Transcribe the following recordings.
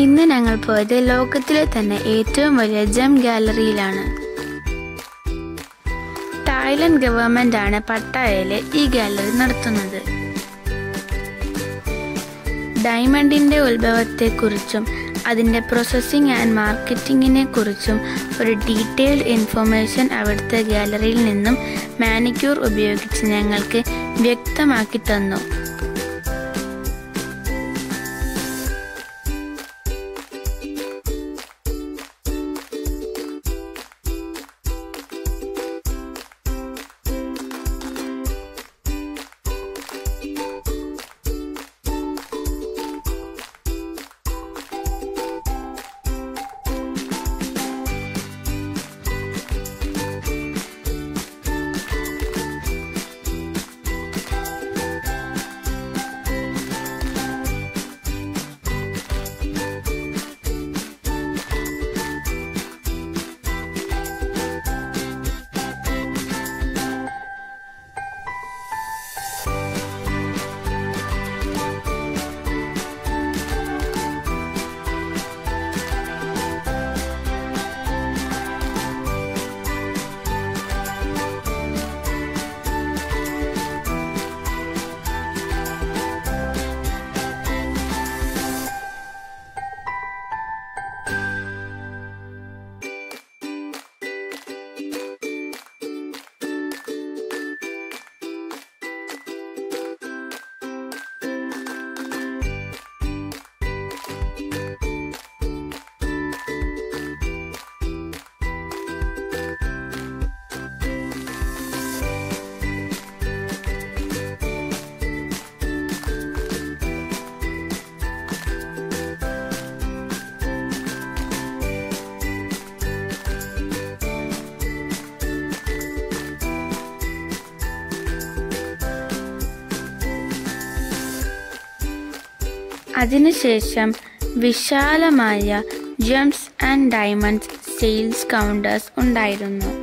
ഇന്ന് ഞങ്ങൾ പോയത് ലോകത്തിലെ തന്നെ ഏറ്റവും വലിയ ജം ഗാലറിയിലാണ് തായ്ലൻഡ് ഗവൺമെന്റ് ആണ് പട്ടായയിലെ ഈ ഗാലറി നടത്തുന്നത് ഡയമണ്ടിന്റെ ഉത്ഭവത്തെക്കുറിച്ചും അതിന്റെ പ്രോസസ്സിംഗ് ആൻഡ് മാർക്കറ്റിംഗിനെ കുറിച്ചും ഒരു ഡീറ്റെയിൽഡ് ഇൻഫർമേഷൻ അവിടുത്തെ ഗാലറിയിൽ നിന്നും മാനിക്യൂർ ഉപയോഗിച്ച് ഞങ്ങൾക്ക് വ്യക്തമാക്കി തന്നു അതിനുശേഷം വിശാലമായ gems and diamonds sales counters ഉണ്ടായിരുന്നു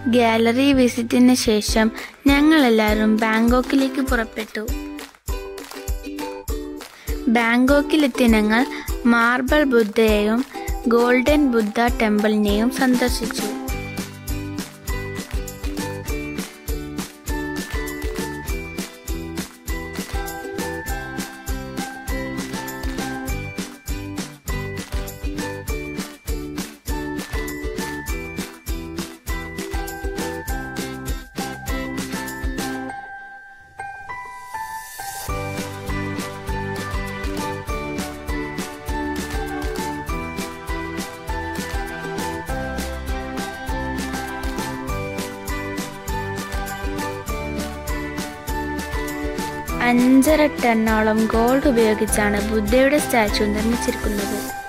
ഗാലറി വിസിറ്റിന് ശേഷം ഞങ്ങളെല്ലാവരും ബാങ്കോക്കിലേക്ക് പുറപ്പെട്ടു ബാങ്കോക്കിലെത്തിയ ഞങ്ങൾ മാർബിൾ ബുദ്ധയെയും ഗോൾഡൻ ബുദ്ധ ടെമ്പിളിനെയും സന്ദർശിച്ചു അഞ്ചര ടണ്ണോളം ഗോൾഡ് ഉപയോഗിച്ചാണ് ബുദ്ധയുടെ സ്റ്റാച്ചു നിർമ്മിച്ചിരിക്കുന്നത്